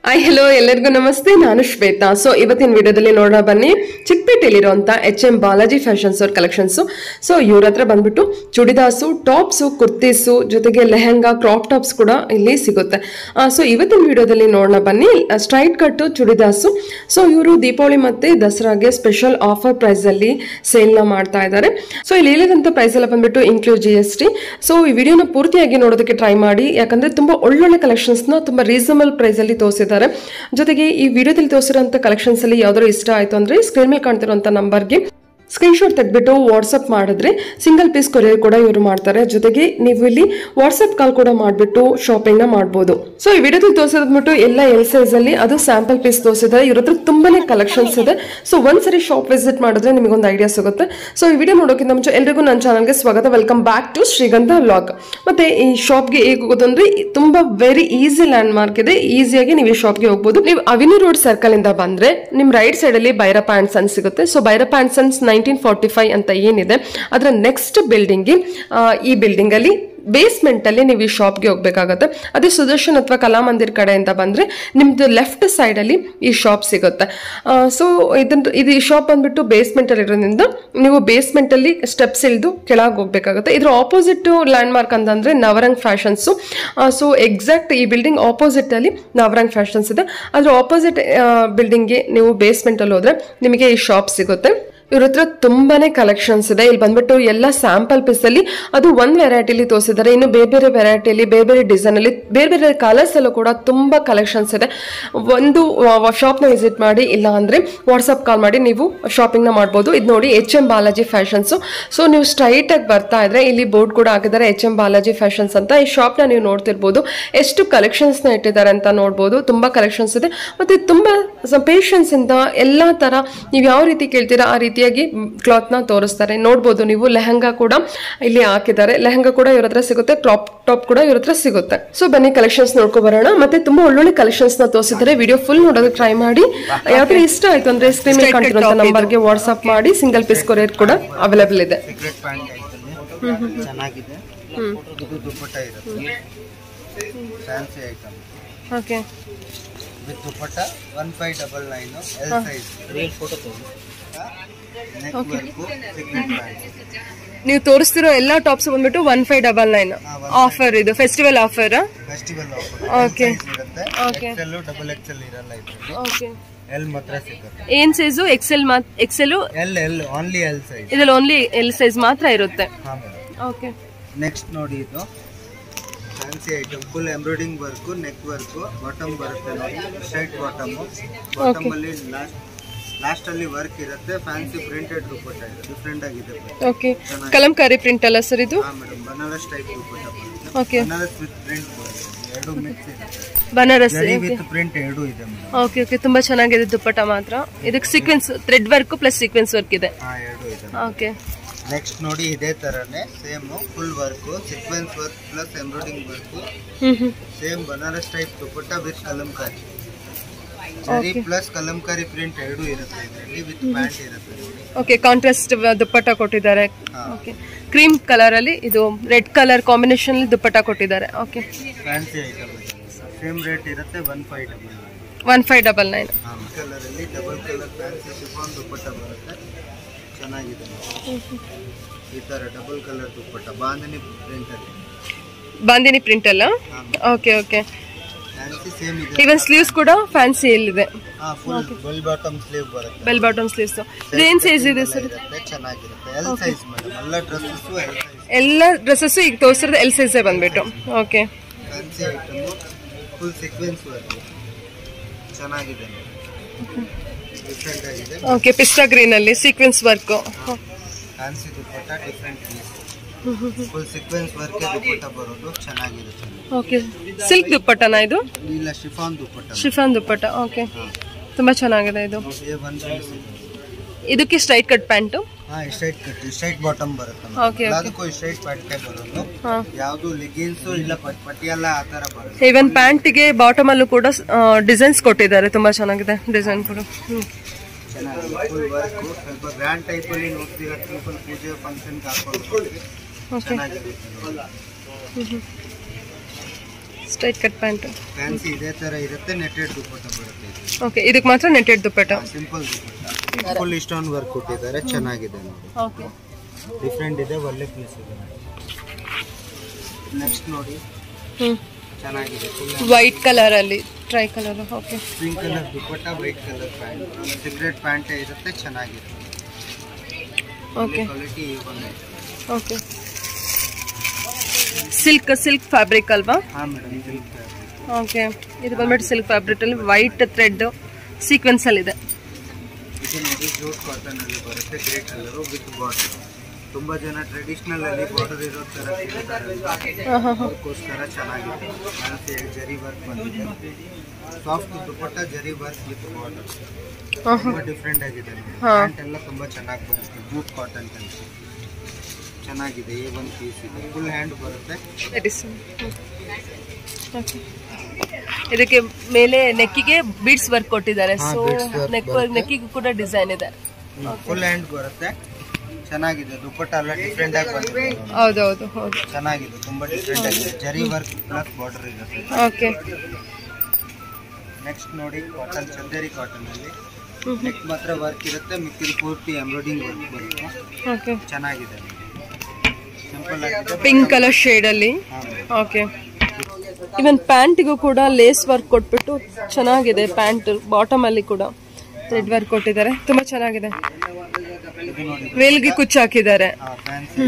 Hi hello ಎಲ್ಲರಿಗೂ ನಮಸ್ತೆ ನಾನು ಶ್ವೇತಾ ಸೊ ಇವತ್ತಿನ ವಿಡಿಯೋದಲ್ಲಿ ನೋಡೋಣ ಬನ್ನಿ ಚಿಕ್ಕಪೇಟೆಯಲ್ಲಿರುವಂಥ ಎಚ್ ಎಂ ಬಾಲಾಜಿ ಫ್ಯಾಷನ್ಸ್ ಅವ್ರ ಕಲೆಕ್ಷನ್ಸು ಸೊ ಇವ್ರ ಹತ್ರ ಬಂದ್ಬಿಟ್ಟು ಚುಡಿದಾಸು ಟಾಪ್ಸು ಕುರ್ತೀಸು ಜೊತೆಗೆ ಲೆಹಂಗಾ ಕ್ರಾಪ್ ಟಾಪ್ಸ್ ಕೂಡ ಇಲ್ಲಿ ಸಿಗುತ್ತೆ ಸೊ ಇವತ್ತಿನ ವಿಡಿಯೋದಲ್ಲಿ ನೋಡೋಣ ಬನ್ನಿ ಸ್ಟ್ರೈಟ್ ಕಟ್ಟು ಚುಡಿದಾಸು ಸೊ ಇವರು ದೀಪಾವಳಿ ಮತ್ತೆ ದಸರಾಗೆ ಸ್ಪೆಷಲ್ ಆಫರ್ ಪ್ರೈಸಲ್ಲಿ ಸೇಲ್ನ ಮಾಡ್ತಾ ಇದ್ದಾರೆ ಸೊ ಇಲ್ಲಿ ಹೇಳಿದಂಥ ಪ್ರೈಸ್ ಎಲ್ಲ ಬಂದ್ಬಿಟ್ಟು include G S T so ಈ ವಿಡಿಯೋನ ಪೂರ್ತಿಯಾಗಿ ನೋಡೋದಕ್ಕೆ ಟ್ರೈ ಮಾಡಿ ಯಾಕಂದ್ರೆ ತುಂಬಾ ಒಳ್ಳೊಳ್ಳೆ ಕಲೆಕ್ಷನ್ಸ್ನ ತುಂಬಾ ರೀಸನಬಲ್ ಪ್ರೈಸಲ್ಲಿ ತೋರಿಸಿದ್ದಾರೆ ಜೊತೆಗೆ ಈ ವಿಡಿಯೋದಲ್ಲಿ ತೋರಿಸಿರೋಂಥ ಕಲೆಕ್ಷನ್ಸ್ ಅಲ್ಲಿ ಯಾವ್ದಾದ್ರು ಇಷ್ಟ ಆಯ್ತು ಅಂದ್ರೆ ಸ್ಕ್ರೀನ್ ಮೇಲೆ ಕಾಣ್ತಿರೋಂಥ ನಂಬರ್ಗೆ ಸ್ಕ್ರೀನ್ಶಾಟ್ ತೆಗೆದ್ಬಿಟ್ಟು ವಾಟ್ಸಪ್ ಮಾಡಿದ್ರೆ ಸಿಂಗಲ್ ಪೀಸ್ ಕೊರಿಯರ್ ಕೂಡ ಇವರು ಮಾಡ್ತಾರೆ ಜೊತೆಗೆ ನೀವು ಇಲ್ಲಿ ವಾಟ್ಸಪ್ ಕಾಲ್ ಕೂಡ ಮಾಡಿಬಿಟ್ಟು ಶಾಪಿಂಗ್ ನ ಮಾಡ್ಬೋದು ಸೊ ಈ ವಿಡಿಯೋದಲ್ಲಿ ತೋರಿಸಿದ್ಬಿಟ್ಟು ಎಲ್ಲ ಎಲ್ ಸೈಜ್ ಅಲ್ಲಿ ಅದು ಸ್ಯಾಂಪಲ್ ಪೀಸ್ ತೋರಿಸಿದ್ದಾರೆ ಇವ್ರ ಹತ್ರ ತುಂಬಾನೇ ಕಲೆಕ್ಷನ್ಸ್ ಇದೆ ಸೊ ಒಂದ್ಸರಿ ಶಾಪ್ ವಿಸಿಟ್ ಮಾಡಿದ್ರೆ ನಿಮಗೆ ಒಂದು ಐಡಿಯಾ ಸಿಗುತ್ತೆ ಸೊ ಈ ವಿಡಿಯೋ ನೋಡೋಕ್ಕಿಂತ ಮುಂಚೆ ಎಲ್ರಿಗೂ ನನ್ನ ಚಾನಲ್ಗೆ ಸ್ವಾಗತ welcome back to Srigandha vlog ಮತ್ತೆ ಈ ಶಾಪ್ಗೆ ಹೇಗೆ ಹೋಗೋದು ಅಂದ್ರೆ ತುಂಬಾ ವೆರಿ ಈಸಿ ಲ್ಯಾಂಡ್ ಮಾರ್ಕ್ ಇದೆ ಈಸಿಯಾಗಿ ನೀವು ಈ ಶಾಪ್ಗೆ ಹೋಗ್ಬೋದು ನೀವು ಅವಿನಿ ರೋಡ್ ಸರ್ಕಲ್ ಇಂದ ಬಂದ್ರೆ ನಿಮ್ ರೈಟ್ ಸೈಡ್ ಅಲ್ಲಿ ಭೈರಪ್ಪ ಅಂಡ್ ಸನ್ಸ್ ಸಿಗುತ್ತೆ so Bhairappa and sons nineteen forty five ಅಂತ ಏನಿದೆ ಅದರ ನೆಕ್ಸ್ಟ್ ಬಿಲ್ಡಿಂಗ್ ಈ ಬಿಲ್ಡಿಂಗ್ ಅಲ್ಲಿ ಬೇಸ್ಮೆಂಟ್ ಅಲ್ಲಿ ನೀವು ಈ ಶಾಪ್ಗೆ ಹೋಗ್ಬೇಕಾಗತ್ತೆ ಅದೇ ಸುದರ್ಶನ್ ಅಥವಾ ಕಲಾಮಂದಿರ್ ಕಡೆಯಿಂದ ಬಂದ್ರೆ ನಿಮ್ದು ಲೆಫ್ಟ್ ಸೈಡ್ ಅಲ್ಲಿ ಈ ಶಾಪ್ ಸಿಗುತ್ತೆ ಸೊ ಇದನ್ನ ಇದು ಈ ಶಾಪ್ ಬಂದ್ಬಿಟ್ಟು ಬೇಸ್ಮೆಂಟ್ ಅಲ್ಲಿ ಇರೋದ್ರಿಂದ ನೀವು ಬೇಸ್ಮೆಂಟ್ ಅಲ್ಲಿ ಸ್ಟೆಪ್ಸ್ ಇಳಿದು ಕೆಳಗೆ ಹೋಗ್ಬೇಕಾಗುತ್ತೆ ಇದ್ರ ಆಪೋಸಿಟ್ ಲ್ಯಾಂಡ್ ಮಾರ್ಕ್ ಅಂತಂದ್ರೆ ನವರಂಗ್ ಫ್ಯಾಷನ್ಸ್ ಸೊ ಎಕ್ಸಾಕ್ಟ್ ಈ ಬಿಲ್ಡಿಂಗ್ ಆಪೋಸಿಟ್ ಅಲ್ಲಿ ನವರಂಗ್ ಫ್ಯಾಷನ್ಸ್ ಇದೆ ಅದ್ರ ಆಪೋಸಿಟ್ ಬಿಲ್ಡಿಂಗ್ಗೆ ನೀವು ಬೇಸ್ಮೆಂಟ್ ಅಲ್ಲಿ ಹೋದ್ರೆ ನಿಮಗೆ ಈ ಶಾಪ್ ಸಿಗುತ್ತೆ ಇವ್ರ ಹತ್ರ ತುಂಬಾನೇ ಕಲೆಕ್ಷನ್ಸ್ ಇದೆ ಇಲ್ಲಿ ಬಂದ್ಬಿಟ್ಟು ಎಲ್ಲ ಸ್ಯಾಂಪಲ್ ಪೀಸ್ ಅಲ್ಲಿ ಅದು ಒಂದ್ ವೆರೈಟಿಲಿ ತೋರಿಸಿದ್ದಾರೆ ಇನ್ನು ಬೇರೆ ಬೇರೆ ವೆರೈಟಿಯಲ್ಲಿ ಬೇರೆ ಬೇರೆ ಡಿಸೈನ್ ಅಲ್ಲಿ ಬೇರೆ ಬೇರೆ ಕಲರ್ಸ್ ಅಲ್ಲೂ ಕೂಡ ತುಂಬಾ ಕಲೆಕ್ಷನ್ಸ್ ಇದೆ ಒಂದು ಶಾಪ್ ನ ವಿಸಿಟ್ ಮಾಡಿ ಇಲ್ಲ ಅಂದ್ರೆ ವಾಟ್ಸ್ಆಪ್ ಕಾಲ್ ಮಾಡಿ ನೀವು ಶಾಪಿಂಗ್ ನ ಮಾಡ್ಬೋದು ಇದು ನೋಡಿ H M Balaji fashions so ನೀವು ಸ್ಟ್ರೈಟ್ ಆಗಿ ಬರ್ತಾ ಇದ್ರೆ ಇಲ್ಲಿ ಬೋರ್ಡ್ ಕೂಡ ಹಾಕಿದ್ದಾರೆ ಎಚ್ ಎಂ ಬಾಲಾಜಿ ಫ್ಯಾಷನ್ಸ್ ಅಂತ ಈ ಶಾಪ್ ನ ನೀವು ನೋಡ್ತಿರ್ಬೋದು ಎಷ್ಟು ಕಲೆಕ್ಷನ್ಸ್ ನ ಇಟ್ಟಿದ್ದಾರೆ ಅಂತ ನೋಡ್ಬೋದು ತುಂಬಾ ಕಲೆಕ್ಷನ್ಸ್ ಇದೆ ಮತ್ತೆ ತುಂಬಾ ಪೇಷನ್ಸ್ ಇಂದ ಎಲ್ಲಾ ತರ ನೀವು ಯಾವ ರೀತಿ ಕೇಳ್ತೀರಾ ಆ ರೀತಿಯಾಗಿ ಕ್ಲಾತ್ ನ ತೋರಿಸ್ತಾರೆ ನೋಡ್ಬೋದು ನೀವು ಲೆಹಂಗಾ ಕೂಡ ಇಲ್ಲಿ ಹಾಕಿದ್ದಾರೆ ಲೆಹಂಗಾ ಕೂಡ ಇವ್ರ ಹತ್ರ ಸಿಗುತ್ತೆ ಕ್ರಾಪ್ ಟಾಪ್ ಕೂಡ ಇವ್ರ ಹತ್ರ ಸಿಗುತ್ತೆ ಸೊ ಬನ್ನಿ ಕಲೆಕ್ಷನ್ಸ್ ನೋಡ್ಕೊ ಬರೋಣ ಮತ್ತೆ ತುಂಬಾ ಒಳ್ಳೊಳ್ಳೆ ಕಲೆಕ್ಷನ್ಸ್ ನ ತೋರಿಸಿದ್ದಾರೆ ವಿಡಿಯೋ ಫುಲ್ ನೋಡೋದಕ್ಕೆ ಟ್ರೈ ಮಾಡಿ ಯಾವ್ದು ಇಷ್ಟ ಆಯ್ತು ಅಂದ್ರೆ ಸ್ಕ್ರೀನ್ ಮೇಲೆ ಕಾಣ್ತಿರೋ ನಂಬರ್ಗೆ ವಾಟ್ಸ್ಆಪ್ ಮಾಡಿ ಸಿಂಗಲ್ ಪೀಸ್ ಕೊರಿಯರ್ ಕೂಡ ಅವೈಲೇಬಲ್ ಇದೆ ಸೀಕ್ರೆಟ್ ಪ್ಯಾಂಟ್ ಐಟಮ್ ಚೆನ್ನಾಗಿದೆ ಇದು ದುಪ್ಪಟ್ಟ ಇರುತ್ತೆ fancy item okay with dupatta one five double nine L size photo neck work secret pant ನೀವು ತೋರಿಸ್ತಿರೋ ಎಲ್ಲಾ ಟಾಪ್ಸ್ ಬಂದ್ಬಿಟ್ಟು one five double nine offer ಇದು ಫೆಸ್ಟಿವಲ್ ಆಫರ್ ಫೆಸ್ಟಿವಲ್ Okay. ಇರುತ್ತೆ Okay. ಎಕ್ಸೆಲ್ ಡಬಲ್ ಎಕ್ಸೆಲ್ ಇರಲ್ಲ ಇದ್ರಲ್ಲಿ ಓಕೆ ಎಲ್ ಮಾತ್ರ ಸಿಗುತ್ತೆ ಏನ್ size XL XL L L only L size ಇದ್ರಲ್ಲಿ ಓನ್ಲಿ ಎಲ್ ಸೈಜ್ ಮಾತ್ರ ಇರುತ್ತೆ ಹಾ ಮೇಡಮ್ ಓಕೆ ನೆಕ್ಸ್ಟ್ ನೋಡಿ ಇದು fancy item full embroidering work neck work bottom ಬರುತ್ತೆ ನೋಡಿ ಸ್ಟ್ರೈಟ್ ಬಾಟಮ್ ಬಾಟಮ್ ಅಲ್ಲಿ ಲಾಸ್ಟ್ ಲಾಸ್ಟ್ ಅಲ್ಲಿ ವರ್ಕ್ ಇರುತ್ತೆ ಫ್ಯಾನ್ಸಿ ಪ್ರಿಂಟೆಡ್ ದುಪ್ಪಟ್ಟ ಇದೆ ಡಿಫ್ರೆಂಟ್ ಆಗಿದೆ ಓಕೆ ಕಲಂಕಾರಿ ಪ್ರಿಂಟ್ ಅಲ್ಲ ಸರ್ ಇದು ಹಾ ಮೇಡಮ್ ಬನಾರಸ್ ಟೈಪ್ ದುಪ್ಪಟ್ಟ ಬರುತ್ತೆ ಓಕೆ ಬನಾರಸ್ ವಿತ್ ಪ್ರಿಂಟ್ ಬರುತ್ತೆ ಎರಡು ಮಿಕ್ಸ್ ಇದೆ ಬನಾರಸ್ ಜರಿ ವಿತ್ ಪ್ರಿಂಟ್ ಎರಡು ಇದೆ ಮೇಡಮ್ ಓಕೆ ಓಕೆ ತುಂಬಾ ಚೆನ್ನಾಗಿದೆ ದುಪ್ಪಟ್ಟ ಮಾತ್ರ ಇದಕ್ಕೆ sequence thread work plus sequence work ಇದೆ ಹಾ ಎರಡು ಇದೆ ಓಕೆ ನೆಕ್ಸ್ಟ್ ನೋಡಿ ಇದೇ ತರನೇ same full work sequence work plus embroidering work hmm hmm same Banaras type dupatta with Kalamkari zari plus Kalamkari print ಎರಡು ಇರುತ್ತೆ ಇದರಲ್ಲಿ ವಿತ್ ಪ್ಯಾಂಟ್ ಇರುತ್ತೆ ನೋಡಿ ಓಕೆ ಕಾಂಟ್ರಾಸ್ಟ್ ದುಪ್ಪಟ್ಟ ಕೊಟ್ಟಿದ್ದಾರೆ ಹಾ. ಓಕೆ ಕ್ರೀಮ್ ಕಲರ್ ಅಲ್ಲಿ ಇದು ರೆಡ್ ಕಲರ್ ಕಾಂಬಿನೇಷನ್ ದುಪ್ಪಟ್ಟ ಕೊಟ್ಟಿದ್ದಾರೆ okay fancy item same rate ಇರುತ್ತೆ one five double one five double nine colour ಅಲ್ಲಿ double colour fancy chiffon dupatta ಬರುತ್ತೆ ಚೆನ್ನಾಗಿದೆ ಈ ತರ double colour dupatta Bandhani print ಅಲ್ಲಿ ಬಾಂದಿನಿ ಪ್ರಿಂಟ್ ಅಲ್ಲ ಓಕೆ ಓಕೆ ಫ್ಯಾನ್ಸಿ ಸೇಮ್ ಇದೆ ಈವನ್ ಸ್ಲೀವ್ಸ್ ಕೂಡ ಫ್ಯಾನ್ಸಿ ಇಲ್ಲಿದೆ ಹಾ ಫುಲ್ ಬೆಲ್ ಬಾಟಮ್ ಸ್ಲೀವ್ ಬರುತ್ತೆ ಬೆಲ್ ಬಾಟಮ್ ಸ್ಲೀವ್ಸ್ ಇದೇನ್ ಸೈಜ್ ಇದೆ ಸರ್ ಇರುತ್ತೆ ಚೆನ್ನಾಗಿರುತ್ತೆ ಎಲ್ ಸೈಜ್ ಮೇಡಮ್ ಎಲ್ಲ ಡ್ರೆಸ್ಸಸ್ ಎಲ್ ಸೈಜ್ ಎಲ್ಲ ಡ್ರೆಸ್ಸಸ್ ಈಗ ತೋರಿಸಿರೋದು ಎಲ್ ಸೈಜ್ ಬಂದ್ಬಿಟ್ಟು okay fancy item full sequence work ಚೆನ್ನಾಗಿದೆ ಡಿಫ್ರೆಂಟ್ ಆಗಿದೆ ಓಕೆ ಪಿಸ್ತಾ ಗ್ರೀನ್ ಅಲ್ಲಿ sequence work fancy dupatta different piece full sequence work dupatta ಬರೋದು ಚೆನ್ನಾಗಿದೆ ಓಕೆ ಸಿಲ್ಕ್ ದುಪ್ಪಟ್ಟನ ಇದು ಇಲ್ಲ chiffon dupatta chiffon dupatta okay ತುಂಬಾ ಚೆನ್ನಾಗಿದೆ ಇದು ಎ ಒನ್ ಪೀಸ್ ಇದಕ್ಕೆ ಸ್ಟ್ರೈಟ್ ಕಟ್ ಪ್ಯಾಂಟು ಹಾ ಸ್ಟ್ರೈಟ್ ಕಟ್ ಸ್ಟ್ರೈಟ್ ಬಾಟಮ್ ಬರುತ್ತೆ Okay, ಎಲ್ಲದಕ್ಕೂ ಸ್ಟ್ರೈಟ್ ಪಟ್ಟೆ ಬರೋದು ಹಾ ಯಾವುದು ಲೆಗಿನ್ಸ್ ಇಲ್ಲ ಪಟ್- ಪಟಿಯಾಲ ಆ ತರ ಬರುತ್ತೆ ಇವನ್ ಪ್ಯಾಂಟಿಗೆ ಬಾಟಮ್ ಅಲ್ಲೂ ಕೂಡ ಡಿಸೈನ್ಸ್ ಕೊಟ್ಟಿದ್ದಾರೆ ತುಂಬಾ ಚೆನ್ನಾಗಿದೆ ಡಿಸೈನ್ ಕೂಡ ಹ್ಮ್. ಚೆನ್ನಾಗಿದೆ ಫುಲ್ ವರ್ಕ್ ಸ್ವಲ್ಪ ಗ್ರ್ಯಾಂಡ್ ಟೈಪ್ ಅಲ್ಲಿ ನೋಡ್ತೀರಾ ಸಿಂಪಲ್ ಪೂಜೆ ಫಂಕ್ಷನ್ ಹಾಕೊಂಡು ಓಕೆ ಚೆನ್ನಾಗಿದೆ ಸ್ಟ್ರೈಟ್ ಕಟ್ ಪ್ಯಾಂಟ್ ಫ್ಯಾನ್ಸಿ ಇದೇ ತರ ಇರುತ್ತೆ ನೆಟೆಡ್ ದುಪ್ಪಟ್ಟ ಬರುತ್ತೆ ಇದು ಓಕೆ ಇದಕ್ಕೆ ಮಾತ್ರ netted dupatta simple dupatta full ಇಷ್ಟೊಂದು ವರ್ಕ್ ಕೊಟ್ಟಿದ್ದಾರೆ ಚೆನ್ನಾಗಿದೆ ನೋಡಿ ಓಕೆ ಡಿಫ್ರೆಂಟ್ ಇದೆ ಒಳ್ಳೆ ಪೀಸ್ ಇದೆ ನೆಕ್ಸ್ಟ್ ನೋಡಿ ಹ್ಞೂ ಚೆನ್ನಾಗಿದೆ ಫುಲ್ ವೈಟ್ ಕಲರಲ್ಲಿ ಟ್ರೈ colour okay pink colour dupatta white colour pant cigarette pant ಇರುತ್ತೆ ಚೆನ್ನಾಗಿದೆ ಓಕೆ ಕ್ವಾಲಿಟಿ ಬಂದಿದೆ ಓಕೆ ಸಿಲ್ಕ್ ಸಿಲ್ಕ್ ಫ್ಯಾಬ್ರಿಕ್ ಅಲ್ವಾ ಹಾಂ ಮೇಡಮ್ ಸಿಲ್ಕ್ ಓಕೆ ಇದು ಬಂದ್ಬಿಟ್ಟು ಸಿಲ್ಕ್ ಫ್ಯಾಬ್ರಿಕಲ್ಲಿ ವೈಟ್ ಥ್ರೆಡ್ ಸೀಕ್ವೆನ್ಸಲ್ಲಿದೆ ಇದು ನೋಡಿ ಜೂಟ್ ಕಾಟನ್ ಅಲ್ಲಿ ಬರುತ್ತೆ ಗ್ರೇ ಕಲರ್ ವಿತ್ ಬಾರ್ಡರ್ ತುಂಬಾ ಜನ ಟ್ರೆಡಿಷನಲ್ ಅಲ್ಲಿ ಬಾರ್ಡರ್ ಇರೋ ತರ ಕೇಳ್ತಾರಲ್ವಾ ಹಾಂ ಹಾಂ ಹಾಂ ಅದಕ್ಕೋಸ್ಕರ ಚೆನ್ನಾಗಿದೆ ಫ್ಯಾನ್ಸಿ ಜರಿ ವರ್ಕ್ ಬಂದಿದೆ ಸಾಫ್ಟ್ ದುಪ್ಪಟ್ಟ ಜರಿ ವರ್ಕ್ ವಿತ್ ಬಾರ್ಡರ್ ಹಾಂ ಹಾಂ ತುಂಬಾ ಡಿಫ್ರೆಂಟ್ ಆಗಿದೆ ಹಾ. ಪ್ಯಾಂಟ್ ಎಲ್ಲ ತುಂಬಾ ಚೆನ್ನಾಗಿ ಬರುತ್ತೆ ಜೂಟ್ ಕಾಟನ್ ಟೈಪ್ ಚೆನ್ನಾಗಿದೆ ಎ ಒನ್ ಪೀಸ್ ಇದೆ ಫುಲ್ ಹ್ಯಾಂಡ್ ಬರುತ್ತೆ ಓಕೆ ಇದಕ್ಕೆ ಮೇಲೆ ನೆಕ್ಕಿಗೆ ಬೀಡ್ಸ್ ವರ್ಕ್ ಕೊಟ್ಟಿದ್ದಾರೆ ಹಾ, ಸೊ beads work ನೆಕ್ ಬರುತ್ತೆ. ನೆಕ್ಕಿಗೂ ಕೂಡ ಡಿಸೈನ್ ಇದೆ ಫುಲ್ ಹ್ಯಾಂಡ್ ಬರುತ್ತೆ ಚೆನ್ನಾಗಿದೆ ದುಪ್ಪಟ್ಟ ಎಲ್ಲ ಡಿಫ್ರೆಂಟ್ ಆಗಿ ಬಂದಿದೆ ಹೌದೌದು ಹೌದು ಚೆನ್ನಾಗಿದೆ ತುಂಬಾ ಡಿಫ್ರೆಂಟ್ ಆಗಿದೆ ಜರಿ ವರ್ಕ್ ಪ್ಲಸ್ ಬಾರ್ಡರ್ ಇರುತ್ತೆ ಓಕೆ ನೆಕ್ಸ್ಟ್ ನೋಡಿ ಕಾಟನ್ ಚಂದೇರಿ ಕಾಟನ್ ಅಲ್ಲಿ ಹ್ಞೂ ನೆಕ್ ಮಾತ್ರ ವರ್ಕ್ ಇರುತ್ತೆ ಮಿಕ್ಕಿದ ಪೂರ್ತಿ ಎಂಬ್ರಾಯ್ಡಿಂಗ್ ವರ್ಕ್ ಬರುತ್ತೆ ಓಕೆ ಚೆನ್ನಾಗಿದೆ ಸಿಂಪಲ್ ಆಗಿದೆ ಪಿಂಕ್ ಕಲರ್ ಶೇಡಲ್ಲಿ ಹಾ, ಓಕೆ ಇವನ್ ಪ್ಯಾಂಟಿಗೂ ಕೂಡ ಲೇಸ್ ವರ್ಕ್ ಕೊಟ್ಬಿಟ್ಟು ಚೆನ್ನಾಗಿದೆ ಪ್ಯಾಂಟ್ ಬಾಟಮ್ ಅಲ್ಲಿ ಕೂಡ ಥ್ರೆಡ್ ವರ್ಕ್ ಕೊಟ್ಟಿದ್ದಾರೆ ತುಂಬಾ ಚೆನ್ನಾಗಿದೆ ಇದು ನೋಡಿ ವೇಲ್ಗೆ ಕುಚ್ಚು ಹಾಕಿದ್ದಾರೆ ಫ್ಯಾನ್ಸಿ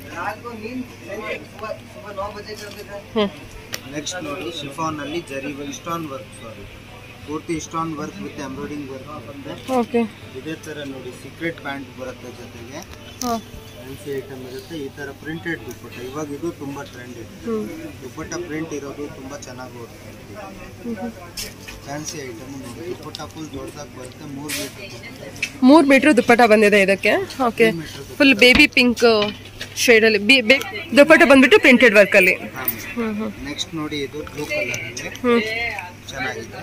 ಹ್ಮ್ ನೆಕ್ಸ್ಟ್ ನೋಡಿ ಶಿಫಾನ್ ಅಲ್ಲಿ ಜರಿ ಇಸ್ಟಾನ್ ವರ್ಕ್ ಸಾರಿ ಪೂರ್ತಿ stone work with embroidering work ಬರುತ್ತೆ ಓಕೆ ಇದೇ ತರ ನೋಡಿ ಸೀಕ್ರೆಟ್ ಪ್ಯಾಂಟ್ ಬರುತ್ತೆ ಜೊತೆಗೆ ಹಾಂ ಫ್ಯಾನ್ಸಿ ಐಟಮ್ ಇರುತ್ತೆ ಈ ತರ ಪ್ರಿಂಟೆಡ್ ದುಪ್ಪಟ್ಟ ಇವಾಗ ಇದು ತುಂಬಾ ಟ್ರೆಂಡ್ ಇದೆ ದುಪ್ಪಟ್ಟ ಪ್ರಿಂಟ್ ಇರೋದು ತುಂಬಾ ಚೆನ್ನಾಗಿ ಓಡ್ತಾ ಇದೆ ಫ್ಯಾನ್ಸಿ ಐಟಮ್ ನೋಡಿ ದುಪ್ಪಟ್ಟ ಫುಲ್ ದೊಡ್ಡದಾಗಿ ಬರುತ್ತೆ ಮೂರು ಮೀಟರ್ ಮೂರ್ ಮೀಟರ್ ದುಪ್ಪಟ್ಟ ಬಂದಿದೆ ಇದಕ್ಕೆ ಓಕೆ ಫುಲ್ ಬೇಬಿ ಪಿಂಕ್ ಶೇಡಲ್ಲಿ ಬಿ ಬೇ ದುಪ್ಪಟ್ಟ ಬಂದ್ಬಿಟ್ಟು ಪ್ರಿಂಟೆಡ್ ವರ್ಕಲ್ಲಿ ಹ್ಞೂ ಹ್ಞೂ ನೆಕ್ಸ್ಟ್ ನೋಡಿ ಇದು ಬ್ಲೂ ಕಲರ್ ಅಲ್ಲಿ ಹ್ಞೂ ಚೆನ್ನಾಗಿದೆ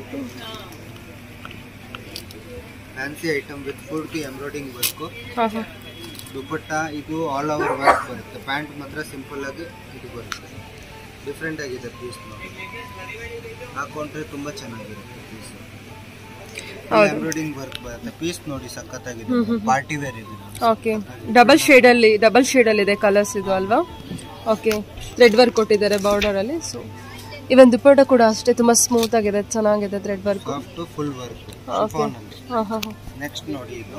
ಫ್ಯಾನ್ಸಿ ಐಟಮ್ ವಿತ್ ಪೂರ್ತಿ ಎಂಬ್ರಾಯ್ಡಿಂಗ್ ವರ್ಕು ಹಾಂ ಹಾಂ ದುಪ್ಪಟ್ಟ ಇದು ಆಲ್ ಓವರ್ ವರ್ಕ್ ಬರುತ್ತೆ ಪ್ಯಾಂಟ್ ಮಾತ್ರ ಸಿಂಪಲ್ ಆಗಿ ಇದು ಬರುತ್ತೆ ಡಿಫ್ರೆಂಟ್ ಆಗಿದೆ ಪೀಸ್ ನೋಡಿ ಹಾಕೊಂಡ್ರೆ ತುಂಬಾ ಚೆನ್ನಾಗಿರುತ್ತೆ ಪೀಸ್ ಎಂಬ್ರಾಯ್ಡಿಂಗ್ ವರ್ಕ್ ಬರುತ್ತೆ ಪೀಸ್ ನೋಡಿ ಸಖತ್ತಾಗಿದೆ ಪಾರ್ಟಿ ವೇರ್ ಇದೆ ಓಕೆ ಡಬಲ್ ಶೇಡಲ್ಲಿ ಡಬಲ್ ಶೇಡಲ್ಲಿ ಇದೆ ಕಲರ್ಸ್ ಇದು ಅಲ್ವಾ ಓಕೆ ಥ್ರೆಡ್ ವರ್ಕ್ ಕೊಟ್ಟಿದ್ದಾರೆ ಬಾರ್ಡರ್ ಅಲ್ಲಿ ಸೊ ಇವನ್ ದುಪ್ಪಟ್ಟ ಕೂಡ ಅಷ್ಟೇ ತುಂಬಾ ಸ್ಮೂತ್ ಆಗಿದೆ ಚೆನ್ನಾಗಿದೆ thread work soft full work okay ಹಾಂ ಹಾಂ ಹಾಂ ನೆಕ್ಸ್ಟ್ ನೋಡಿ ಇದು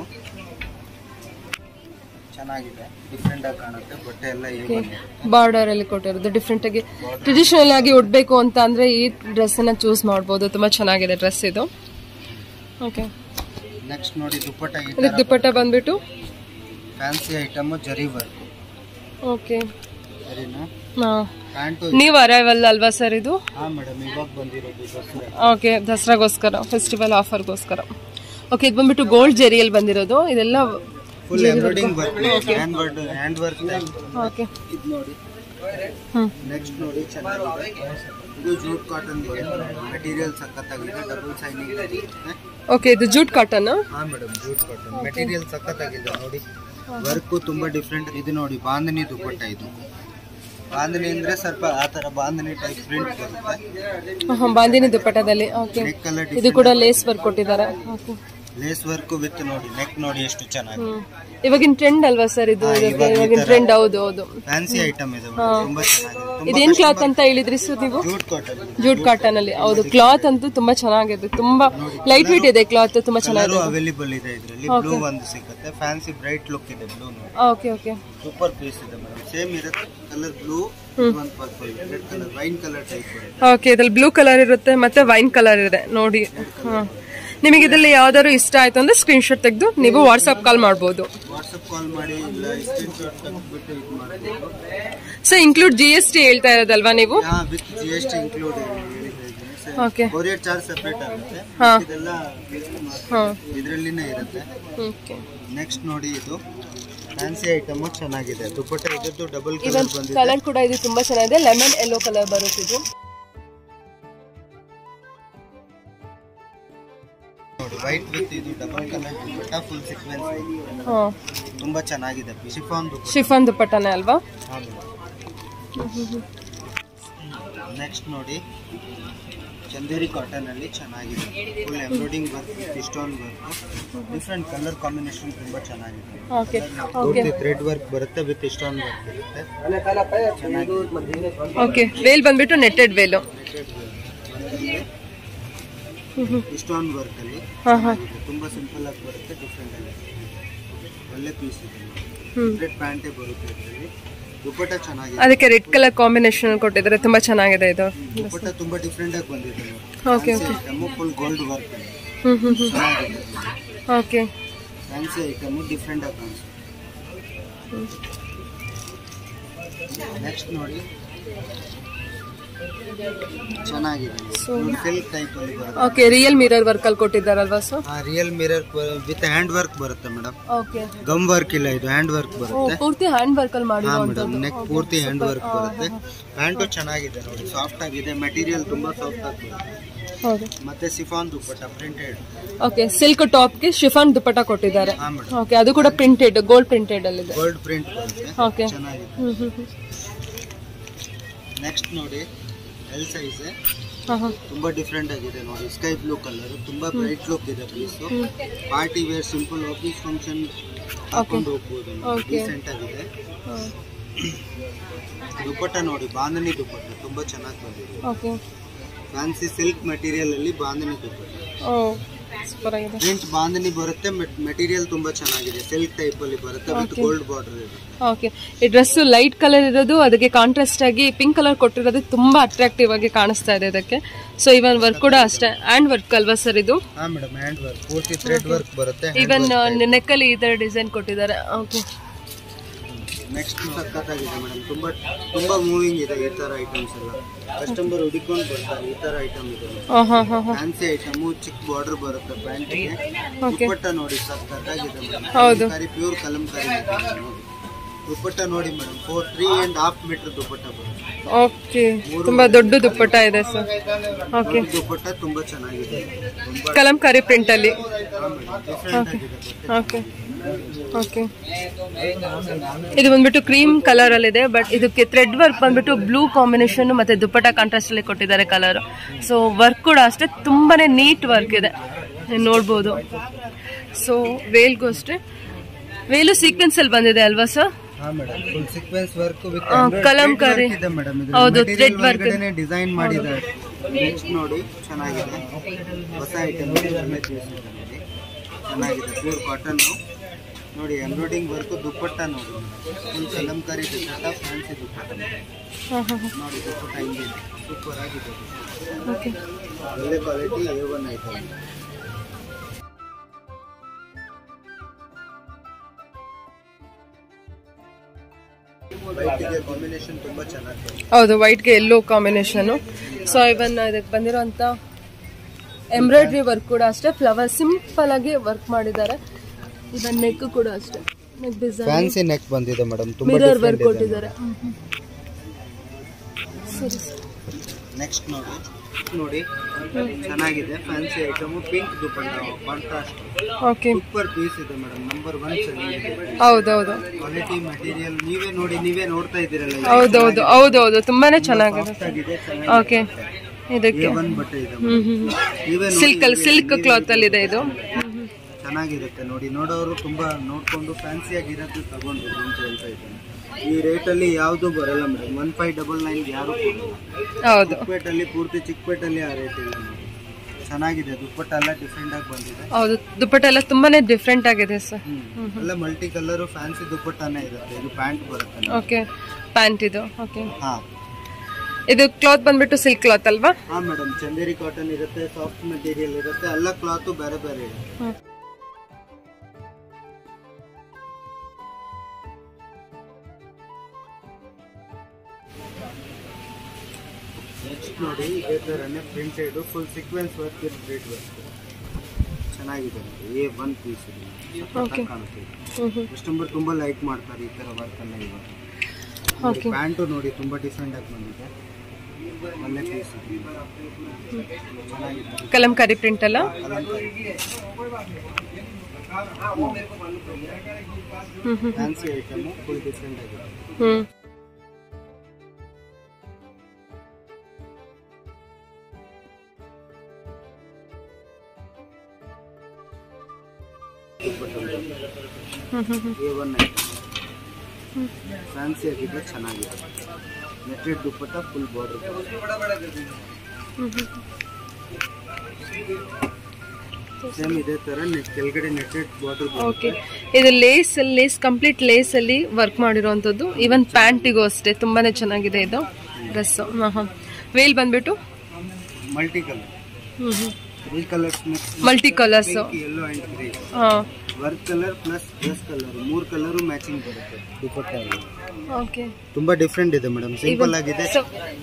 ಚೆನ್ನಾಗಿದೆ ಡಿಫ್ರೆಂಟ್ ಆಗಿ ಕಾಣುತ್ತೆ ಬಟ್ಟೆ ಎಲ್ಲ even ಇದೆ. ಬಾರ್ಡರ್ ಅಲ್ಲಿ ಕೊಟ್ಟಿರೋದು ಡಿಫ್ರೆಂಟ್ ಆಗಿ ಟ್ರೆಡಿಷನಲ್ ಆಗಿ ಉಡ್ಬೇಕು ಅಂತ ಅಂದ್ರೆ ಈ ಡ್ರೆಸ್ ಅನ್ನ ಚೂಸ್ ಮಾಡ್ಬೋದು ತುಂಬಾ ಚೆನ್ನಾಗಿದೆ ಡ್ರೆಸ್ ಇದು ಓಕೆ ನೆಕ್ಸ್ಟ್ ನೋಡಿ ದುಪ್ಪಟ್ಟ ಈ ಇದಕ್ಕೆ ದುಪ್ಪಟ್ಟ ಬಂದ್ಬಿಟ್ಟು fancy item zari work okay ಸರಿನಾ ಹಾ ಪ್ಯಾಂಟು ನೀವು ಅರೈವಲ್ ಅಲ್ವಾ ಸರ್ ಇದು ಹಾ ಮೇಡಮ್ ಇವಾಗ ಬಂದಿರೋದು ದಸರಾ ಓಕೆ ದಸರಾಗೋಸ್ಕರ ಫೆಸ್ಟಿವಲ್ ಆಫರ್ಗೋಸ್ಕರ ಓಕೆ ಇದು ಬಂದ್ಬಿಟ್ಟು ಗೋಲ್ಡ್ ಜೆರಿಯಲ್ಲಿ ಬಂದಿರೋದು ಇದೆಲ್ಲ full embroidering work hand work hand work okay ಇದು ನೋಡಿ ಹ್ಮ್ ನೆಕ್ಸ್ಟ್ ನೋಡಿ ಚೆನ್ನಾಗಿದೆ ಇದು ಜೂಟ್ ಕಾಟನ್ ಮೆಟೀರಿಯಲ್ ಸಖತ್ತಾಗಿದೆ ಡಬಲ್ ಸೈನಿಂಗ್ ಇರುತ್ತೆ ಓಕೆ ಇದು ಜೂಟ್ ಕಾಟನ್ ಹಾ ಮೇಡಮ್ ಜೂಟ್ ಕಾಟನ್ ಮೆಟೀರಿಯಲ್ ಸಖತ್ತಾಗಿದೆ ನೋಡಿ ವರ್ಕು ತುಂಬಾ ಡಿಫ್ರೆಂಟ್ ಇದು ನೋಡಿ ಬಾಂಧನಿ ದುಪ್ಪಟ್ಟ ಇದು ಬಾಂಧನಿ ಅಂದ್ರೆ ಸ್ವಲ್ಪ ಆ ತರ ಬಾಂಧನಿ ಟೈಪ್ ಪ್ರಿಂಟ್ ಬರುತ್ತೆ ಬಾಂದಿನಿ ದುಪ್ಪಟ್ಟದಲ್ಲಿ ಓಕೆ ನೆಕ್ ಕಲರ್ ಇದು ಕೂಡ ಲೇಸ್ ವರ್ಕ್ ಕೊಟ್ಟಿದ್ದಾರೆ ಓಕೆ ಲೇಸ್ ವರ್ಕ್ ವಿತ್ ನೋಡಿ ನೆಕ್ ನೋಡಿ ಎಷ್ಟು ಚೆನ್ನಾಗಿ ಹ್ಮ್ ಇವಾಗಿನ ಟ್ರೆಂಡ್ ಅಲ್ವಾ ಸರ್ ಇದು ಇದಕ್ಕೆ ಇವಾಗಿನ ಟ್ರೆಂಡ್ ಹೌದು ಹೌದು ಫ್ಯಾನ್ಸಿ ಐಟಮ್ ಇದೆ madam. ತುಂಬಾ ಚೆನ್ನಾಗಿದೆ ತುಂಬಾ ಇದೇನ್ ಕ್ಲಾತ್ ಅಂತ ಹೇಳಿದ್ರಿ ಸರ್ ನೀವು ಜೂಟ್ ಕಾಟನ್ ಜೂಟ್ ಕಾಟನ್ ಅಲ್ಲಿ ಹೌದು ಕ್ಲಾತ್ ಅಂತೂ ತುಂಬಾ ಚೆನ್ನಾಗಿದೆ ತುಂಬಾ ಲೈಟ್ ವೇಟ್ ಇದೆ ಕ್ಲಾತ್ ತುಂಬಾ ಚೆನ್ನಾಗಿದೆ ಕಲರು ಅವೈಲೇಬಲ್ ಇದೆ ಇದರಲ್ಲಿ ಬ್ಲೂ ಒಂದು ಸಿಗುತ್ತೆ ಫ್ಯಾನ್ಸಿ ಬ್ರೈಟ್ ಲುಕ್ ಇದೆ ಬ್ಲೂ ನೋಡಿ ಓಕೆ ಓಕೆ ಸೂಪರ್ ಪೀಸ್ ಇದೆ ಮೇಡಮ್ ಸೇಮ್ ಇರುತ್ತೆ ಕಲರ್ ಬ್ಲೂ ಒಂದು purple red colour wine colour type ಬರುತ್ತೆ ಓಕೆ ಇದ್ರಲ್ಲಿ ಬ್ಲೂ ಕಲರ್ ಇರುತ್ತೆ ಮತ್ತೆ ವೈನ್ ಕಲರ್ ಇದೆ ನೋಡಿ ಹಾ ನಿಮಗೆ ಇದರಲ್ಲಿ ಯಾವ್ದಾದ್ರು ಇಷ್ಟ ಆಯ್ತು ಅಂದ್ರೆ ಸ್ಕ್ರೀನ್ ಶಾಟ್ ತೆಗೆದು ನೀವು ವಾಟ್ಸ್ಆಪ್ ಕಾಲ್ ಮಾಡ್ಬೋದು ವಾಟ್ಸಪ್ ಕಾಲ್ ಮಾಡಿ ಇಲ್ಲ ಸ್ಕ್ರೀನ್ ಶಾಟ್ ತೆಗೆದ್ಬಿಟ್ಟು ಇದು ಮಾಡ್ಬೋದು so include G S T ಹೇಳ್ತಾ ಇರೋದಲ್ವಾ ನೀವು ಹಾ with G S T include okay courier charge separate ಆಗುತ್ತೆ ಹಾ. ಇದೆಲ್ಲ ಹಾ ಇದರಲ್ಲಿನೇ ಇರುತ್ತೆ ಓಕೆ ನೆಕ್ಸ್ಟ್ ನೋಡಿ ಇದು ಫ್ಯಾನ್ಸಿ ಐಟಮ್ ಚೆನ್ನಾಗಿದೆ ದುಪ್ಪಟ್ಟ ಇದ್ದದ್ದು ಡಬಲ್ ಇವನ್ ಕಲರ್ ಬಂದಿದೆ ಕಲರ್ ಕೂಡ ಇದು ತುಂಬಾ ಚೆನ್ನಾಗಿದೆ ಲೆಮನ್ ಯೆಲ್ಲೋ ಕಲರ್ ಬರುತ್ತೆ ಇದು ನೋಡಿ ವೈಟ್ ವಿತ್ ಇದು double colour dupatta full sequins ಹಾ ತುಂಬಾ ಚೆನ್ನಾಗಿದೆ ಶಿಫಾನ್ ದುಪ್ಪಟ್ಟ ಶಿಫಾನ್ ದುಪ್ಪಟ್ಟನೆ ಅಲ್ವಾ ಹಾ madam. ನೆಕ್ಸ್ಟ್ ನೋಡಿ ಚಂದೇರಿ ಕಾಟನ್ ಅಲ್ಲಿ ಚೆನ್ನಾಗಿದೆ full embroidering work stone work different colour combination ತುಂಬಾ ಚೆನ್ನಾಗಿದೆ ಓಕೆ ಓಕೆ ಥ್ರೆಡ್ ವರ್ಕ್ ಬರುತ್ತೆ ವಿತ್ ಸ್ಟೋನ್ ವರ್ಕ್ ಇರುತ್ತೆ ಚೆನ್ನಾಗಿದೆ ಓಕೆ ವೇಲ್ ಬಂದ್ಬಿಟ್ಟು ನೆಟ್ಟೆಡ್ ವೇಲು ಸ್ಟೋನ್ ವರ್ಕ್ ಅಲ್ಲಿ ಹಾಂ ಹಾಂ ಚೆನ್ನಾಗಿದೆ. ತುಂಬಾ ಸಿಂಪಲ್ ಆಗಿ ಬರುತ್ತೆ ಡಿಫ್ರೆಂಟ್ ಆಗಿ ಒಳ್ಳೆ ಪೀಸ್ ಇದೆ ಹ್ಞೂ ರೆಡ್ ಪ್ಯಾಂಟೇ ಬರುತ್ತೆ ಇದರಲ್ಲಿ ದುಪ್ಪಟ್ಟ ಚೆನ್ನಾಗಿದೆ ಅದಕ್ಕೆ ರೆಡ್ ಕಲರ್ ಕಾಂಬಿನೇಷನ್ ಕೊಟ್ಟಿದ್ದಾರೆ ತುಂಬಾ ಚೆನ್ನಾಗಿದೆ ಇದು ದುಪ್ಪಟ್ಟ ತುಂಬಾ ಡಿಫ್ರೆಂಟ್ ಆಗಿ ಬಂದಿದೆ okay okay item full gold work ಹ್ಞೂ ಹ್ಞೂ ಹ್ಞೂ ಚೆನ್ನಾಗಿದೆ ಓಕೆ ಫ್ಯಾನ್ಸಿ ಐಟಮ್ ಡಿಫ್ರೆಂಟ್ ಆಗಿ ಕಾಣಿಸುತ್ತೆ ನೆಕ್ಸ್ಟ್ ನೋಡಿ ಚೆನ್ನಾಗಿದೆ ಸಿಲ್ಕ್ ಟೈಪ್ ಅಲ್ಲಿ ಬರುತ್ತೆ ಓಕೆ ರಿಯಲ್ ಮಿರರ್ ವರ್ಕ್ ಅಲ್ಲಿ ಕೊಟ್ಟಿದ್ದಾರಲ್ವಾ so real mirror with hand work ಬರುತ್ತೆ ಮೇಡಮ್ ಓಕೆ ಗಮ್ ವರ್ಕ್ ಇಲ್ಲ ಇದು ಹ್ಯಾಂಡ್ ವರ್ಕ್ ಓ ಬರುತ್ತೆ ಪೂರ್ತಿ ಹ್ಯಾಂಡ್ ವರ್ಕ್ ಅಲ್ಲಿ ಹಾ ಮಾಡಿರುವಂತದ್ದು ಮೇಡಮ್ ನೆಕ್ ಪೂರ್ತಿ ಹ್ಯಾಂಡ್ ವರ್ಕ್ ಬರುತ್ತೆ ಪ್ಯಾಂಟು ಚೆನ್ನಾಗಿದೆ ನೋಡಿ ಸಾಫ್ಟ್ ಆಗಿದೆ ಮೆಟೀರಿಯಲ್ ತುಂಬಾ ಸಾಫ್ಟ್ ಆಗಿ ಬರುತ್ತೆ ಹೌದು ಮತ್ತೆ chiffon dupatta printed okay silk ಟಾಪ್ಗೆ ಶಿಫಾನ್ ದುಪಟ್ಟ ಕೊಟ್ಟಿದ್ದಾರೆ ಹಾ ಮೇಡಮ್ ಓಕೆ ಅದು ಕೂಡ ಪ್ರಿಂಟೆಡ್ ಗೋಲ್ಡ್ ಪ್ರಿಂಟೆಡ್ ಅಲ್ಲಿದೆ ಗೋಲ್ಡ್ ಪ್ರಿಂಟ್ ಬರುತ್ತೆ ಓಕೆ ಚೆನ್ನಾಗಿದೆ ಹ್ಮ್ ಹ್ಮ್ ಹ್ಮ್ ನೆಕ್ಸ್ಟ್ ನೋಡಿ ಎಲ್ ಸೈಜ್ ಹಾಂ ಹಾಂ ತುಂಬಾ ಡಿಫ್ರೆಂಟ್ ಆಗಿದೆ ನೋಡಿ ಸ್ಕೈ ಬ್ಲೂ ಕಲರ್ ತುಂಬಾ ಬ್ರೈಟ್ ಲುಕ್ ಇದೆ piece party wear simple office function ಹಾಕೊಂಡು ಹೋಗ್ಬೋದು Okay. ಡೀಸೆಂಟ್ ಆಗಿದೆ ದುಪ್ಪಟ್ಟ ನೋಡಿ ಬಾಂಧನಿ ದುಪ್ಪಟ್ಟ ತುಂಬಾ ಚೆನ್ನಾಗಿ ಬಂದಿದೆ ಓಕೆ ಫ್ಯಾನ್ಸಿ ಸಿಲ್ಕ್ ಮೆಟೀರಿಯಲ್ ಅಲ್ಲಿ ಬಾಂಧನಿ ದುಪ್ಪಟ್ಟ ಓ ಸೂಪರ್ ಆಗಿದೆ ಪ್ರಿಂಟ್ ಬಾಂಧನಿ ಬರುತ್ತೆ ಮೆಟೀರಿಯಲ್ ತುಂಬಾ ಚೆನ್ನಾಗಿದೆ ಸಿಲ್ಕ್ ಟೈಪ್ ಅಲ್ಲಿ ಬರುತ್ತೆ ವಿತ್ ಗೋಲ್ಡ್ ಬಾರ್ಡರ್ ಇದೆ ಓಕೆ ಈ ಡ್ರೆಸ್ ಲೈಟ್ ಕಲರ್ ಇರೋದು ಅದಕ್ಕೆ ಕಾಂಟ್ರಾಸ್ಟ್ ಆಗಿ ಪಿಂಕ್ ಕಲರ್ ಕೊಟ್ಟಿರೋದು ತುಂಬಾ ಅಟ್ರಾಕ್ಟಿವ್ ಆಗಿ ಕಾಣಿಸ್ತಾ ಇದೆ ಇದಕ್ಕೆ ಸೊ ಇವನ್ ವರ್ಕ್ ಕೂಡ ಅಷ್ಟೇ ಹ್ಯಾಂಡ್ ವರ್ಕ್ ಅಲ್ವಾ ಸರ್ ಇದು ಹಾ ಮೇಡಮ್ ಹ್ಯಾಂಡ್ ವರ್ಕ್ ಪೂರ್ತಿ ಥ್ರೆಡ್ ವರ್ಕ್ ಬರುತ್ತೆ ಇವನ್ ನೆಕ್ ಅಲ್ಲಿ ಈ ತರ ಡಿಸೈನ್ ಕೊಟ್ಟಿದ್ದಾರೆ ಓಕೆ ನೆಕ್ಸ್ಟ್ ಸಖತ್ತಾಗಿದೆ ಮೇಡಮ್ ತುಂಬಾ ತುಂಬಾ ಮೂವಿಂಗ್ ಇದೆ ಈ ತರ ಐಟಮ್ಸ್ ಎಲ್ಲ ಕಸ್ಟಮರ್ ಹುಡುಕೊಂಡು ಬರ್ತಾರೆ ಈ ತರ ಐಟಮ್ ಇದೆ ಹಾಂ ಹಾಂ ಹಾಂ ಹಾಂ ಫ್ಯಾನ್ಸಿ ಐಟಮ್ ಚಿಕ್ಕ ಬಾರ್ಡರ್ ಬರುತ್ತೆ ಪ್ಯಾಂಟಿಗೆ ಓಕೆ ದುಪ್ಪಟ್ಟ ನೋಡಿ ಸಖತ್ತಾಗಿದೆ ಮೇಡಮ್ ಹೌದು. ಕರಿ ಪ್ಯೂರ್ ಕಲಂಕಾರಿ material ನೋಡಿ ದುಪ್ಪಟ್ಟ ನೋಡಿ madam four three and half metre dupatta ಬರುತ್ತೆ ಓಕೆ ತುಂಬಾ ದೊಡ್ಡ ದುಪ್ಪಟ್ಟ ಇದೆ ಸರ್ ಓಕೆ ದುಪ್ಪಟ್ಟ ತುಂಬಾ ಚೆನ್ನಾಗಿದೆ ತುಂಬಾ ಕಲಂಕಾರಿ ಪ್ರಿಂಟ್ ಅಲ್ಲಿ ಡಿಫ್ರೆಂಟ್ ಆಗಿದೆ ಬಟ್ಟೆ. ಓಕೆ ಓಕೆ ಇದು ಬಂದ್ಬಿಟ್ಟು ಕ್ರೀಮ್ ಕಲರ್ ಅಲ್ಲಿ ಇದೆ ಬಟ್ ಇದಕ್ಕೆ ಥ್ರೆಡ್ ವರ್ಕ್ ಬಂದ್ಬಿಟ್ಟು ಬ್ಲೂ ಕಾಂಬಿನೇಷನ್ ಮತ್ತೆ ದುಪ್ಪಟ್ಟ ಕಾಂಟ್ರಾಸ್ಟ್ ಅಲ್ಲಿ ಕೊಟ್ಟಿದ್ದಾರೆ ಕಲರ್ ಸೊ ವರ್ಕ್ ಕೂಡ ಅಷ್ಟೇ ತುಂಬಾನೇ ನೀಟ್ ವರ್ಕ್ ಇದೆ ನೀವ್ ನೋಡ್ಬೋದು ಸೊ ವೇಲ್ಗೂ ಅಷ್ಟೇ ವೇಲು ಸೀಕ್ವೆನ್ಸ್ ಅಲ್ಲಿ ಬಂದಿದೆ ಅಲ್ವಾ ಸರ್ ಹಾ madam full sequence work with ಆ, ಕಲಂಕಾರಿ. ಇದೆ ಮೇಡಮ್ ಹೌದು, thread work. ಡಿಸೈನ್ ಮಾಡಿದ್ದಾರೆ ನೆಕ್ಸ್ಟ್ ನೋಡಿ ಚೆನ್ನಾಗಿದೆ ಹೊಸ ಐಟಮ್ ಚೆನ್ನಾಗಿದೆ ಪ್ಯೂರ್ ಕಾಟನ್ ನೋಡಿ ಎಂಬ್ರಾಯ್ಡಿಂಗ್ ವರ್ಕ್ ದುಪ್ಪಟ್ಟ ನೋಡಿ ಫುಲ್ ಕಲಂಕಾರಿ ದುಪ್ಪಟ್ಟ ಫ್ಯಾನ್ಸಿ ದುಪ್ಪಟ್ಟ ಹಾಂ ಹಾಂ ಹಾಂ ನೋಡಿ ದುಪ್ಪಟ್ಟ ಹಿಂಗಿದೆ ಸೂಪರ್ ಆಗಿದೆ ಓಕೆ ಒಳ್ಳೆ ಕ್ವಾಲಿಟಿ ಎ ಒನ್ ಐಟಮ್ ವೈಟಿಗೆ ಕಾಂಬಿನೇಷನ್ ತುಂಬಾ ಚೆನ್ನಾಗಿದೆ ಹೌದು ವೈಟ್ಗೆ ಎಲ್ಲೋ ಕಾಂಬಿನೇಷನು ಸೊ ಇವನ್ ಇದಕ್ಕೆ ಬಂದಿರೋಂಥ ಎಂಬ್ರಾಯ್ಡ್ರಿ ವರ್ಕ್ ಕೂಡ ಅಷ್ಟೇ ಫ್ಲವರ್ ಸಿಂಪಲ್ ಆಗಿ ವರ್ಕ್ ಮಾಡಿದ್ದಾರೆ ಇವನ್ ನೆಕ್ ಕೂಡ ಅಷ್ಟೇ ನೆಕ್ ಡಿಸೈನ್ ಫ್ಯಾನ್ಸಿ ನೆಕ್ ಬಂದಿದೆ ಮೇಡಮ್ ತುಂಬಾ ಮಿರರ್ ವರ್ಕ್ ಕೊಟ್ಟಿದ್ದಾರೆ ಹ್ಮ್, ಹ್ಮ್. ಸರಿ ಸರಿ. ನೆಕ್ಸ್ಟ್ ನೋಡಿ ನೋಡಿ ಚೆನ್ನಾಗಿದೆ fancy item pink dupatta contrast okay super piece ಇದೆ ಮೇಡಮ್ ನಂಬರ್ ಒನ್ ಚೆನ್ನಾಗಿದೆ ಹೌದೌದು ಕ್ವಾಲಿಟಿ ಮೆಟೀರಿಯಲ್ ನೀವೇ ನೋಡಿ ನೀವೇ ನೋಡ್ತಾ ಇದ್ದೀರಲ್ಲ ಹೌದೌದು ಹೌದೌದು ತುಂಬಾನೇ ಚೆನ್ನಾಗಿದೆ ಸಾಫ್ಟ್ ಆಗಿದೆ ಓಕೆ ಇದಕ್ಕೆ ಎ ಒನ್ ಬಟ್ಟೆ ಇದೆ ಹ್ಮ್ ಹ್ಮ್ ನೀವೇ ಸಿಲ್ಕ್ ಅಲ್ಲಿ ಸಿಲ್ಕ್ ಕ್ಲಾತ್ ಅಲ್ಲಿ ಇದೆ ಇದು ಚೆನ್ನಾಗಿರುತ್ತೆ ನೋಡಿ ನೋಡೋರು ತುಂಬಾ ನೋಡ್ಕೊಂಡು ಫ್ಯಾನ್ಸಿ ಆಗಿರೋದು ತಗೊಂಡು ಅಂತ ಹೇಳ್ತಾ ಇದ್ದೇನೆ ಈ ರೇಟಲ್ಲಿ ಯಾವುದು ಬರಲ್ಲ madam one five double nine ಯಾರು ಕೊಡಲ್ಲ ಹೌದು ಚಿಕ್ಕಪೇಟಲ್ಲಿ ಪೂರ್ತಿ ಚಿಕ್ಕಪೇಟಲ್ಲಿ ಆ ರೇಟ್ ಇಲ್ಲ ನೋಡಿ ಚೆನ್ನಾಗಿದೆ ದುಪ್ಪಟ್ಟ ಎಲ್ಲ ಡಿಫ್ರೆಂಟ್ ಆಗಿ ಬಂದಿದೆ ಹೌದು ದುಪ್ಪಟ್ಟ ಎಲ್ಲ ತುಂಬಾನೇ ಡಿಫ್ರೆಂಟ್ ಆಗಿದೆ ಸರ್ ಹ್ಮ್. ಎಲ್ಲ ಮಲ್ಟಿ ಕಲರ್ ಫ್ಯಾನ್ಸಿ ದುಪ್ಪಟ್ಟನೇ ಇರುತ್ತೆ ಇದು ಪ್ಯಾಂಟ್ ಬರುತ್ತೆ ಓಕೆ ಪ್ಯಾಂಟ್ ಇದು ಓಕೆ ಹಾ ಇದು ಕ್ಲಾತ್ ಬಂದ್ಬಿಟ್ಟು ಸಿಲ್ಕ್ ಕ್ಲಾತ್ ಅಲ್ವಾ ಹಾ ಮೇಡಮ್ ಚಂದೇರಿ ಕಾಟನ್ ಇರುತ್ತೆ ಸಾಫ್ಟ್ ಮೆಟೀರಿಯಲ್ ಇರುತ್ತೆ ಎಲ್ಲ ಕ್ಲಾತ್ ಬೇರೆ ಬೇರೆ ಇದೆ ನೆಕ್ಸ್ಟ್ ನೋಡಿ ಇದೇ ಥರನೇ printed full sequence work with braid work ಚೆನ್ನಾಗಿದೆ ಎ ಒನ್ ಪೀಸ್ Okay. ಕಾಣುತ್ತೆ ಹ್ಮ್ ಹ್ಮ್ ಕಸ್ಟಮರ್ ತುಂಬಾ ಲೈಕ್ ಮಾಡ್ತಾರೆ ಈ ತರ ವರ್ಕ್ ಅನ್ನ ಇವಾಗ ಓಕೆ ಪ್ಯಾಂಟು ನೋಡಿ ತುಂಬಾ ಡಿಫ್ರೆಂಟ್ ಆಗಿ ಬಂದಿದೆ ಒಳ್ಳೆ ಪೀಸ್ ಚೆನ್ನಾಗಿದೆ ಕಲಂಕಾರಿ ಪ್ರಿಂಟ್ ಅಲ್ಲ ಕಲಂಕಾರಿ ಹ್ಮ್ ಹ್ಮ್ ಫ್ಯಾನ್ಸಿ ಐಟಮ್ ಫುಲ್ ಡಿಫ್ರೆಂಟ್ ಆಗಿದೆ ಹ್ಮ್ ದುಪ್ಪಟ್ಟ ಹ್ಮ್ ಹ್ಮ್ ಹ್ಮ್ ಎ ಒನ್ ಫ್ಯಾನ್ಸಿ ಆಗಿದೆ ಚೆನ್ನಾಗಿದೆ ನೆಟ್ಟೆಡ್ ದುಪ್ಪಟ್ಟ ಫುಲ್ ಬಾರ್ಡರ್ ಹ್ಮ್ ಹ್ಮ್ ಸೇಮ್ ಇದೇ ತರ ನೆಟ್ ಕೆಳಗಡೆ ನೆಟ್ಟೆಡ್ ಬಾರ್ಡರ್ ಓಕೆ ಇದು ಲೇಸ್ ಅಲ್ಲಿ ಲೇಸ್ ಕಂಪ್ಲೀಟ್ ಲೇಸ್ ಅಲ್ಲಿ ವರ್ಕ್ ಮಾಡಿರೋವಂಥದ್ದು ಈವನ್ ಪ್ಯಾಂಟಿಗೂ ಅಷ್ಟೇ ತುಂಬಾನೇ ಚೆನ್ನಾಗಿದೆ ಇದು ಡ್ರೆಸ್ ಹಾಂ ಹಾಂ ವೇಲ್ ಬಂದ್ಬಿಟ್ಟು ಮಲ್ಟಿ ಕಲರ್ ಹ್ಮ್ ಹ್ಮ್ three colours multi colours yellow and grey ಹಾಂ work colour plus dress colour ಮೂರ್ ಕಲರ್ ಮ್ಯಾಚಿಂಗ್ ಬರುತ್ತೆ ದುಪ್ಪಟ್ಟ ಅಲ್ಲಿ. ಓಕೆ ತುಂಬಾ ಡಿಫ್ರೆಂಟ್ ಇದೆ ಮೇಡಮ್ ಸಿಂಪಲ್ ಆಗಿದೆ ಸೊ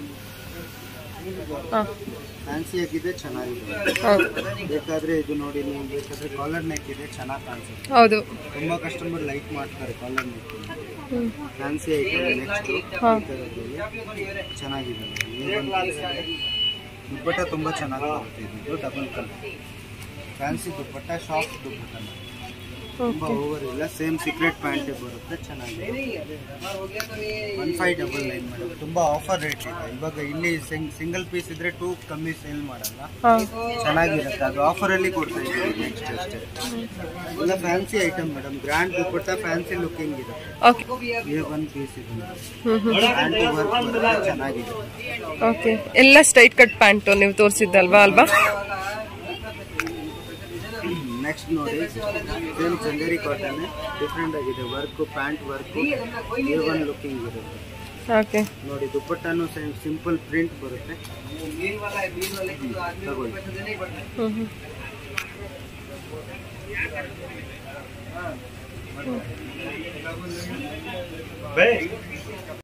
ಹಾಂ ಫ್ಯಾನ್ಸಿ ಆಗಿದೆ ಚೆನ್ನಾಗಿದೆ ಹಾಂ ಬೇಕಾದ್ರೆ ಇದು ನೋಡಿ ನೀವು ಬೇಕಾದ್ರೆ ಕಾಲರ್ ನೆಕ್ ಇದೆ ಚೆನ್ನಾಗಿ ಕಾಣಿಸುತ್ತೆ ಹೌದು ತುಂಬಾ ಕಸ್ಟಮರ್ ಲೈಕ್ ಮಾಡ್ತಾರೆ ಕಾಲರ್ ನೆಕ್ ಹ್ಞೂ ಫ್ಯಾನ್ಸಿ ಐಟಮ್ ನೆಕ್ಸ್ಟ್ ಹಾಂ ಚೆನ್ನಾಗಿದೆ ದುಪ್ಪಟ್ಟ ತುಂಬಾ ಚೆನ್ನಾಗಿ ಬರುತ್ತೆ ಇದು double colour fancy dupatta soft dupatta ತುಂಬಾ ಓಕೆ ಓವರ್ ಇಲ್ಲ ಸೇಮ್ ಸೀಕ್ರೆಟ್ ಪ್ಯಾಂಟ್ ಬರುತ್ತೆ ಚೆನ್ನಾಗಿದೆ one five double nine madam ತುಂಬಾ ಆಫರ್ ರೇಟ್ ಇದೆ ಇವಾಗ ಇಲ್ಲಿ ಸಿಂಗಲ್ ಪೀಸ್ ಇದ್ರೆ ಟೂ ಕಮ್ಮಿ ಸೇಲ್ ಮಾಡಲ್ಲ ಹಾಂ ಚೆನ್ನಾಗಿರುತ್ತೆ ಅದು ಆಫರ್ ಅಲ್ಲಿ ಕೊಡ್ತಾ ಇದ್ದೀವಿ ನೆಕ್ಸ್ಟ್ ಅಷ್ಟೇ ಎಲ್ಲ fancy item madam grand dupatta fancy looking ಇದೆ ಓಕೆ ಎ ಒನ್ ಪೀಸ್ ಇದೆ ಹ್ಞೂ ಹ್ಞೂ ಪ್ಯಾಂಟ್ ವರ್ಕ್ ಬರುತ್ತೆ ಚೆನ್ನಾಗಿದೆ ಓಕೆ ಎಲ್ಲ ಸ್ಟ್ರೈಟ್ ಕಟ್ ಪ್ಯಾಂಟು ನೀವು ತೋರಿಸಿದ್ದಲ್ವಾ ಅಲ್ವಾ ನೆಕ್ಸ್ಟ್ ನೋಡಿ ಸೇಮ್ ಚಂದೇರಿ ಕಾಟನ್ ಡಿಫ್ರೆಂಟ್ ಆಗಿದೆ work pant work A one looking ಇರುತ್ತೆ ಓಕೆ ನೋಡಿ ದುಪ್ಪಟ್ಟನು ಸೇಮ್ ಸಿಂಪಲ್ ಪ್ರಿಂಟ್ ಬರುತ್ತೆ ತಗೊಳ್ಳಿ ಹ್ಞೂ ಹ್ಞೂ